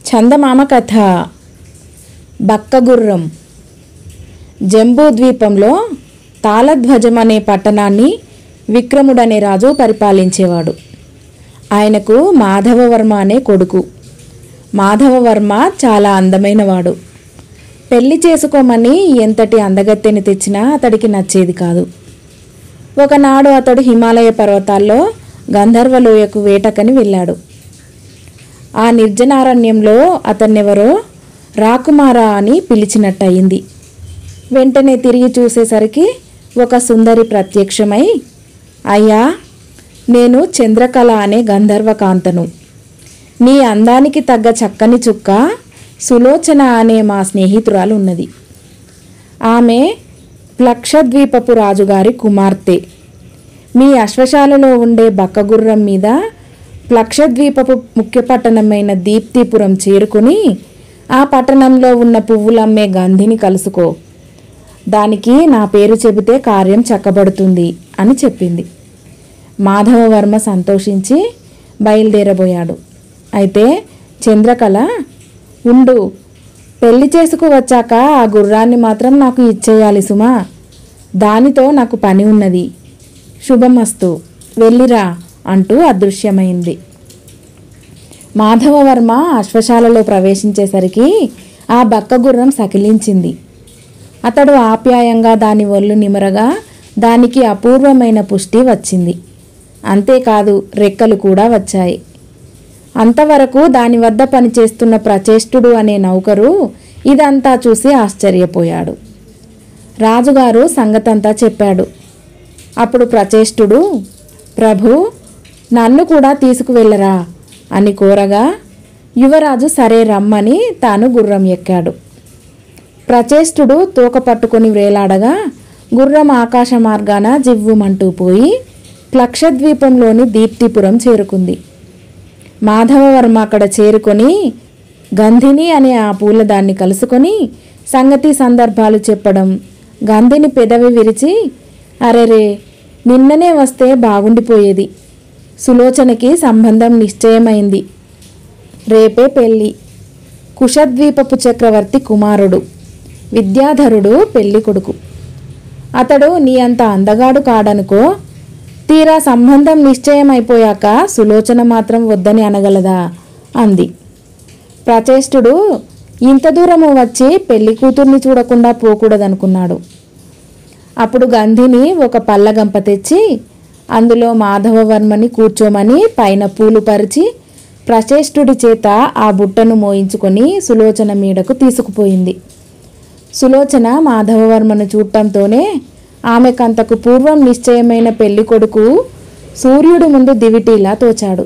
చందమామ కథ బక్కగుర్రం జంబూ ద్వీపంలో తాళధ్వజం అనే పట్టణాన్ని విక్రముడనే రాజు పరిపాలించేవాడు ఆయనకు మాధవవర్మ అనే కొడుకు మాధవవర్మ చాలా అందమైనవాడు పెళ్లి చేసుకోమని ఎంతటి అందగత్తెని తెచ్చినా అతడికి నచ్చేది కాదు ఒకనాడు అతడు హిమాలయ పర్వతాల్లో గంధర్వలోయకు వేటకని వెళ్ళాడు ఆ నిర్జనారణ్యంలో అతన్నెవరో రాకుమారా అని పిలిచినట్టయింది వెంటనే తిరిగి చూసేసరికి ఒక సుందరి ప్రత్యక్షమై అయ్యా నేను చంద్రకళ అనే గంధర్వకాంతను నీ అందానికి తగ్గ చక్కని చుక్క సులోచన అనే మా స్నేహితురాలు ఉన్నది ఆమె ప్లక్షద్వీపపు రాజుగారి కుమార్తె మీ అశ్వశాలలో ఉండే బక్కగుర్రం మీద ప్లక్షద్వీపపు ముఖ్య పట్టణమైన దీప్తిపురం చేరుకుని ఆ పట్టణంలో ఉన్న పువ్వులమ్మే గంధిని కలుసుకో దానికి నా పేరు చెబితే కార్యం చక్కబడుతుంది అని చెప్పింది మాధవవర్మ సంతోషించి బయలుదేరబోయాడు అయితే చంద్రకళ ఉండు పెళ్లి చేసుకు వచ్చాక ఆ గుర్రాన్ని మాత్రం నాకు ఇచ్చేయాలి సుమా దానితో నాకు పని ఉన్నది శుభమస్తు వెళ్ళిరా అంటూ అదృశ్యమైంది మాధవవర్మ అశ్వశాలలో ప్రవేశించేసరికి ఆ బక్క గుర్రం సకిలించింది అతడు ఆప్యాయంగా దాని ఒళ్ళు నిమరగా దానికి అపూర్వమైన పుష్టి వచ్చింది అంతేకాదు రెక్కలు కూడా వచ్చాయి అంతవరకు దాని వద్ద పనిచేస్తున్న ప్రచేష్టుడు అనే నౌకరు ఇదంతా చూసి ఆశ్చర్యపోయాడు రాజుగారు సంగతంతా చెప్పాడు అప్పుడు ప్రచేష్టుడు ప్రభు నన్ను కూడా తీసుకువెళ్ళరా అని కోరగా యువరాజు సరే రమ్మని తాను గుర్రం ఎక్కాడు ప్రచేష్టుడు తోక పట్టుకొని వేలాడగా గుర్రం ఆకాశ మార్గాన జివ్వుమంటూ పోయి లక్షద్వీపంలోని దీప్తిపురం చేరుకుంది మాధవవర్మ అక్కడ చేరుకొని గంధిని అనే ఆ పూలదాన్ని కలుసుకొని సంగతి సందర్భాలు చెప్పడం గంధిని పెదవి విరిచి అరెరే నిన్ననే వస్తే బాగుండిపోయేది సులోచనకి సంబంధం నిశ్చయమైంది రేపే పెళ్ళి కుషద్వీపపు చక్రవర్తి కుమారుడు విద్యాధరుడు పెళ్లి కొడుకు అతడు నీ అంత అందగాడు కాడనుకో తీరా సంబంధం నిశ్చయమైపోయాక సులోచన మాత్రం వద్దని అనగలదా అంది ప్రచేష్టుడు ఇంత దూరము వచ్చి పెళ్లి కూతుర్ని చూడకుండా పోకూడదనుకున్నాడు అప్పుడు గంధిని ఒక పల్లగంప తెచ్చి అందులో మాధవవర్మని కూర్చోమని పైన పూలు పరిచి ప్రచేష్టుడి చేత ఆ బుట్టను మోయించుకొని సులోచన మీడకు తీసుకుపోయింది సులోచన మాధవవర్మను చూడటంతోనే ఆమెకంతకు పూర్వం నిశ్చయమైన పెళ్లి కొడుకు సూర్యుడు ముందు దివిటీలా తోచాడు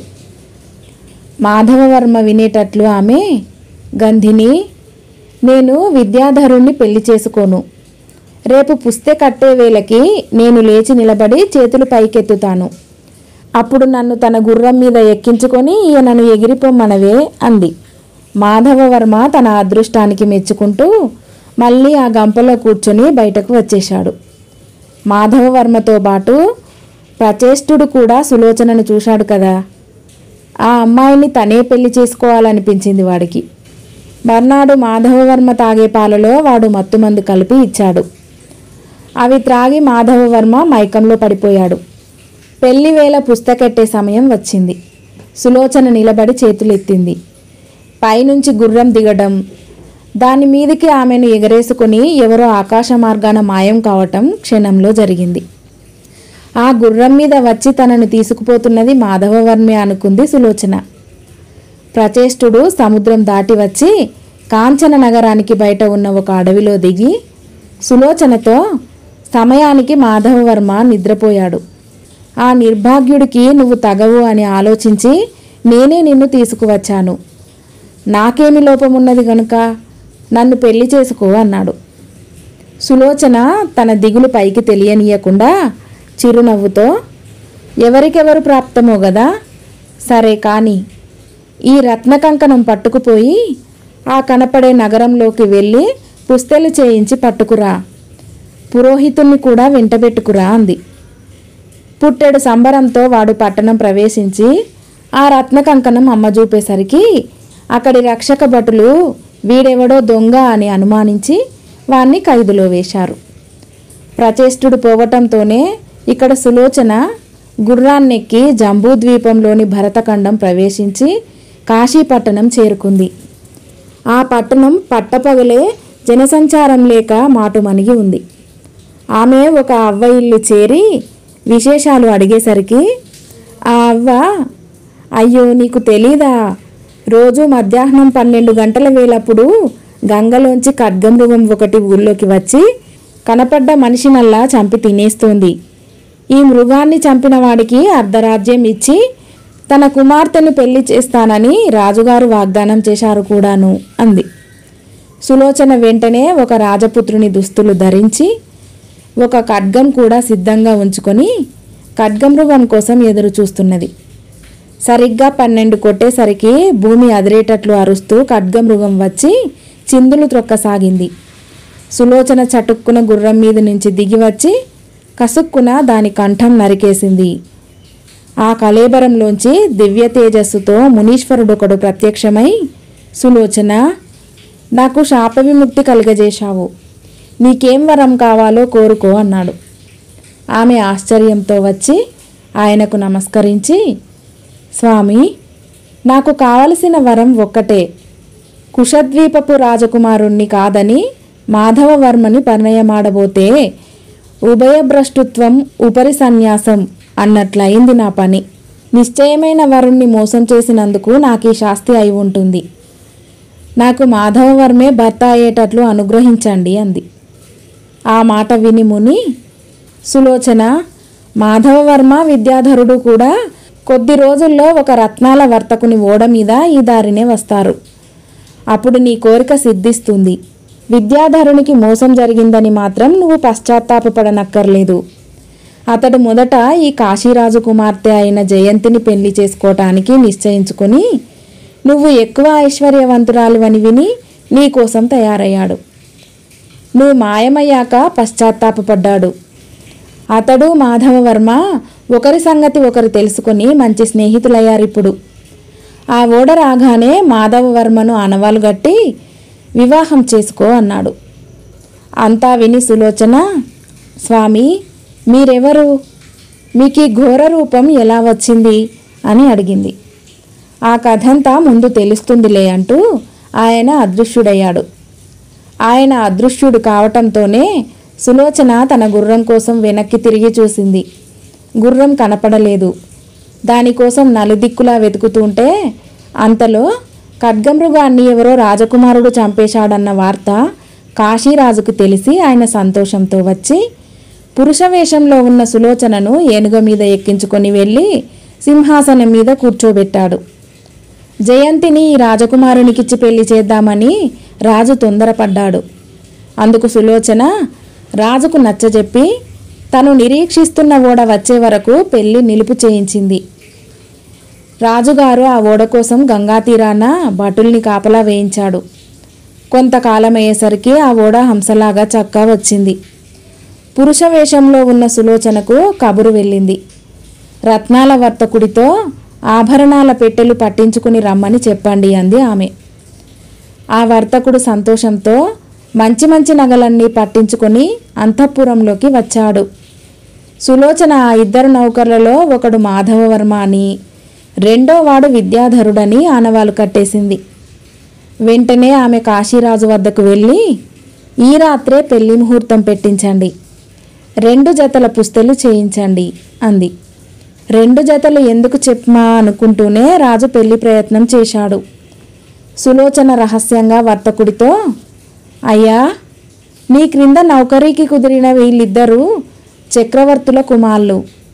మాధవవర్మ వినేటట్లు ఆమె గంధిని నేను విద్యాధరుణ్ణి పెళ్లి చేసుకోను రేపు పుస్తె కట్టే వేళకి నేను లేచి నిలబడి చేతులు పైకెత్తుతాను అప్పుడు నన్ను తన గుర్రం మీద ఎక్కించుకొని ఈయనను ఎగిరిపోమ్మనవే అంది మాధవవర్మ తన అదృష్టానికి మెచ్చుకుంటూ మళ్ళీ ఆ గంపలో కూర్చొని బయటకు వచ్చేశాడు మాధవవర్మతో పాటు ప్రచేష్టుడు కూడా సులోచనను చూశాడు కదా ఆ అమ్మాయిని తనే పెళ్లి చేసుకోవాలనిపించింది వాడికి మర్నాడు మాధవవర్మ తాగే పాలలో వాడు మత్తుమందు కలిపి ఇచ్చాడు అవి త్రాగి మాధవవర్మ మైకంలో పడిపోయాడు పెళ్లి వేళ పుస్తకెట్టే సమయం వచ్చింది సులోచన నిలబడి చేతులెత్తింది పైనుంచి గుర్రం దిగడం దాని మీదికి ఆమెను ఎగరేసుకుని ఎవరో ఆకాశ మార్గాన మాయం కావటం క్షణంలో జరిగింది ఆ గుర్రం మీద వచ్చి తనను తీసుకుపోతున్నది మాధవవర్మే అనుకుంది సులోచన ప్రచేష్టుడు సముద్రం దాటి వచ్చి కాంచన నగరానికి బయట ఉన్న ఒక అడవిలో దిగి సులోచనతో సమయానికి మాధవవర్మ నిద్రపోయాడు ఆ నిర్భాగ్యుడికి నువ్వు తగవు అని ఆలోచించి నేనే నిన్ను తీసుకువచ్చాను నాకేమి లోపమున్నది గనుక నన్ను పెళ్లి చేసుకో అన్నాడు సులోచన తన దిగులు పైకి తెలియనీయకుండా చిరునవ్వుతో ఎవరికెవరు ప్రాప్తమో గదా సరే కాని ఈ రత్న కంకణం పట్టుకుపోయి ఆ కనపడే నగరంలోకి వెళ్ళి పుస్తెలు చేయించి పట్టుకురా పురోహితుణ్ణి కూడా వెంటబెట్టుకురా అంది పుట్టెడు సంబరంతో వాడు పట్టణం ప్రవేశించి ఆ రత్న కంకణం అమ్మ చూపేసరికి అక్కడి రక్షక భటులు వీడెవడో దొంగ అని అనుమానించి వాణ్ణి ఖైదులో వేశారు ప్రచేష్టుడు పోవటంతోనే ఇక్కడ సులోచన గుర్రాన్నెక్కి జంబూద్వీపంలోని భరతఖండం ప్రవేశించి కాశీపట్టణం చేరుకుంది ఆ పట్టణం పట్టపగలే జనసంచారం లేక మాటుమణిగి ఉంది ఆమె ఒక అవ్వ ఇల్లు చేరి విశేషాలు అడిగేసరికి ఆ అవ్వ అయ్యో నీకు తెలీదా రోజు మధ్యాహ్నం పన్నెండు గంటల వేలప్పుడు గంగలోంచి ఖడ్గమృగం ఒకటి ఊళ్ళోకి వచ్చి కనపడ్డ మనిషినల్లా చంపి తినేస్తోంది ఈ మృగాన్ని చంపిన వాడికి అర్ధరాజ్యం ఇచ్చి తన కుమార్తెను పెళ్లి చేస్తానని రాజుగారు వాగ్దానం చేశారు కూడాను అంది సులోచన వెంటనే ఒక రాజపుత్రుని దుస్తులు ధరించి ఒక ఖడ్గం కూడా సిద్ధంగా ఉంచుకొని ఖడ్గమృగం కోసం ఎదురు చూస్తున్నది సరిగ్గా పన్నెండు కొట్టేసరికి భూమి అదిరేటట్లు అరుస్తూ ఖడ్గమృగం వచ్చి చిందులు త్రొక్కసాగింది సులోచన చటుక్కున గుర్రం మీద నుంచి దిగి వచ్చి కసుక్కున దాని కంఠం నరికేసింది ఆ కలేబరంలోంచి దివ్య తేజస్సుతో మునీశ్వరుడొకడు ప్రత్యక్షమై సులోచన నాకు శాప విముక్తి కలుగజేశావు నీకేం వరం కావాలో కోరుకో అన్నాడు ఆమె ఆశ్చర్యంతో వచ్చి ఆయనకు నమస్కరించి స్వామి నాకు కావలసిన వరం ఒక్కటే కుషద్వీపపు రాజకుమారుణ్ణి కాదని మాధవవర్మని పరిణయమాడబోతే ఉభయభ్రష్టుత్వం ఉపరి సన్యాసం అన్నట్లయింది నా పని నిశ్చయమైన వరుణ్ణి మోసం చేసినందుకు నాకు ఈ శాస్తి అయి ఉంటుంది నాకు మాధవవర్మే భర్త అయ్యేటట్లు అనుగ్రహించండి అంది ఆ మాట విని ముని సులోచన మాధవవర్మ విద్యాధరుడు కూడా కొద్ది రోజుల్లో ఒక రత్నాల వర్తకుని ఓడ మీద ఈ దారినే వస్తారు అప్పుడు నీ కోరిక సిద్ధిస్తుంది విద్యాధరునికి మోసం జరిగిందని మాత్రం నువ్వు పశ్చాత్తాపపడనక్కర్లేదు అతడు మొదట ఈ కాశీరాజు కుమార్తె అయిన జయంతిని పెళ్లి చేసుకోవటానికి నిశ్చయించుకొని నువ్వు ఎక్కువ ఐశ్వర్యవంతురాలువని విని నీ కోసం తయారయ్యాడు నువ్వు మాయమయ్యాక పశ్చాత్తాపపడ్డాడు అతడు మాధవవర్మ ఒకరి సంగతి ఒకరు తెలుసుకొని మంచి స్నేహితులయ్యారిప్పుడు ఆ ఓడ రాగానే మాధవవర్మను అనవాలు గట్టి వివాహం చేసుకో అన్నాడు అంతా విని సులోచన స్వామి మీరెవరు మీకు ఈ ఘోర రూపం ఎలా వచ్చింది అని అడిగింది ఆ కథంతా ముందు తెలుస్తుందిలే అంటూ ఆయన అదృశ్యుడయ్యాడు ఆయన అదృశ్యుడు కావటంతోనే సులోచన తన గుర్రం కోసం వెనక్కి తిరిగి చూసింది గుర్రం కనపడలేదు దానికోసం నలుదిక్కులా వెతుకుతుంటే అంతలో ఖడ్గమృగాన్ని ఎవరో రాజకుమారుడు చంపేశాడన్న వార్త కాశీరాజుకు తెలిసి ఆయన సంతోషంతో వచ్చి పురుష వేషంలో ఉన్న సులోచనను ఏనుగ మీద ఎక్కించుకొని వెళ్ళి సింహాసనం మీద కూర్చోబెట్టాడు జయంతిని ఈ రాజకుమారునికిచ్చి పెళ్లి చేద్దామని రాజు తొందరపడ్డాడు అందుకు సులోచన రాజుకు నచ్చజెప్పి తను నిరీక్షిస్తున్న ఓడ వచ్చే వరకు పెళ్లి నిలుపు చేయించింది రాజుగారు ఆ ఓడ కోసం గంగా తీరాన భటుల్ని కాపలా వేయించాడు కొంతకాలం అయ్యేసరికి ఆ ఓడ హంసలాగా చక్కా వచ్చింది పురుష వేషంలో ఉన్న సులోచనకు కబురు వెళ్ళింది రత్నాల వర్తకుడితో ఆభరణాల పెట్టెలు పట్టించుకుని రమ్మని చెప్పండి అంది ఆమె ఆ వర్తకుడు సంతోషంతో మంచి మంచి నగలన్నీ పట్టించుకొని అంతఃపురంలోకి వచ్చాడు సులోచన ఆ ఇద్దరు నౌకర్లలో ఒకడు మాధవవర్మ అని రెండో వాడు విద్యాధరుడని ఆనవాలు కట్టేసింది వెంటనే ఆమె కాశీరాజు వద్దకు వెళ్ళి ఈ రాత్రే పెళ్లి ముహూర్తం పెట్టించండి రెండు జతల పుస్తలు చేయించండి అంది రెండు జతలు ఎందుకు చెప్పమా అనుకుంటూనే రాజు పెళ్లి ప్రయత్నం చేశాడు సులోచన రహస్యంగా వర్తకుడితో అయ్యా నీ క్రింద నౌకరీకి కుదిరిన వీళ్ళిద్దరూ చక్రవర్తుల కుమారులు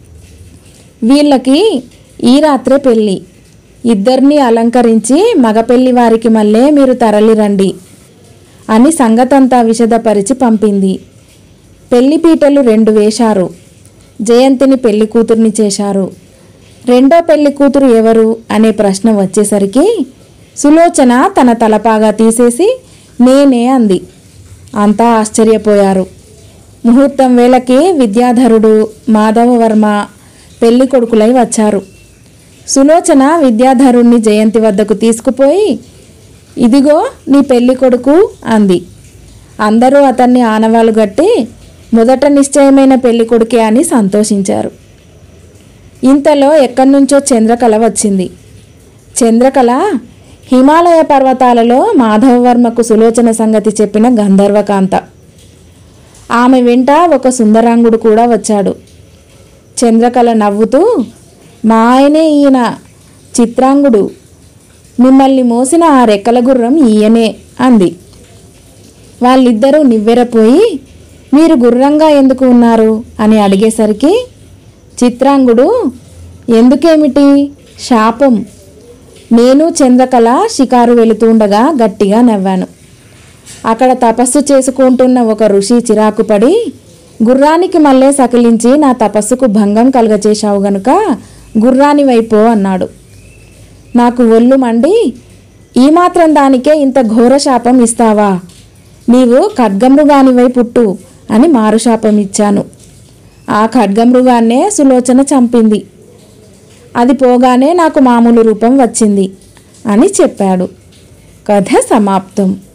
వీళ్ళకి ఈ రాత్రే పెళ్ళి ఇద్దరిని అలంకరించి మగ పెళ్లి వారికి మళ్ళీ మీరు తరలిరండి అని సంగతంతా విశదపరిచి పంపింది పెళ్లి పీటలు రెండు వేశారు జయంతిని పెళ్లి కూతుర్ని చేశారు రెండో పెళ్లి కూతురు ఎవరు అనే ప్రశ్న వచ్చేసరికి సులోచన తన తలపాగా తీసేసి నేనే అంది అంతా ఆశ్చర్యపోయారు ముహూర్తం వేళకి విద్యాధరుడు మాధవవర్మ పెళ్లి కొడుకులై వచ్చారు సులోచన విద్యాధరుణ్ణి జయంతి వద్దకు తీసుకుపోయి ఇదిగో నీ పెళ్లి కొడుకు అంది అందరూ అతన్ని ఆనవాలు గట్టి మొదట నిశ్చయమైన పెళ్లి కొడుకే అని సంతోషించారు ఇంతలో ఎక్కడి నుంచో చంద్రకళ వచ్చింది చంద్రకళ హిమాలయ పర్వతాలలో మాధవవర్మకు సులోచన సంగతి చెప్పిన గంధర్వకాంత ఆమె వెంట ఒక సుందరాంగుడు కూడా వచ్చాడు చంద్రకళ నవ్వుతూ మా ఆయనే ఈయన చిత్రాంగుడు మిమ్మల్ని మోసిన ఆ రెక్కల గుర్రం ఈయనే అంది వాళ్ళిద్దరూ నివ్వెరపోయి మీరు గుర్రంగా ఎందుకు ఉన్నారు అని అడిగేసరికి చిత్రాంగుడు ఎందుకేమిటి శాపం నేను చంద్రకళ షికారు వెళుతుండగా గట్టిగా నవ్వాను అక్కడ తపస్సు చేసుకుంటున్న ఒక ఋషి చిరాకుపడి గుర్రానికి మళ్ళీ సకిలించి నా తపస్సుకు భంగం కలగచేశావు గనుక గుర్రాని వైపో అన్నాడు నాకు ఒళ్ళు మండి ఈ మాత్రం దానికే ఇంత ఘోర శాపం ఇస్తావా నీవు ఖడ్గమృగానివై పుట్టు అని మారుశాపం ఇచ్చాను ఆ ఖడ్గమృగాన్నే సులోచన చంపింది అది పోగానే నాకు మామూలు రూపం వచ్చింది అని చెప్పాడు కథ సమాప్తం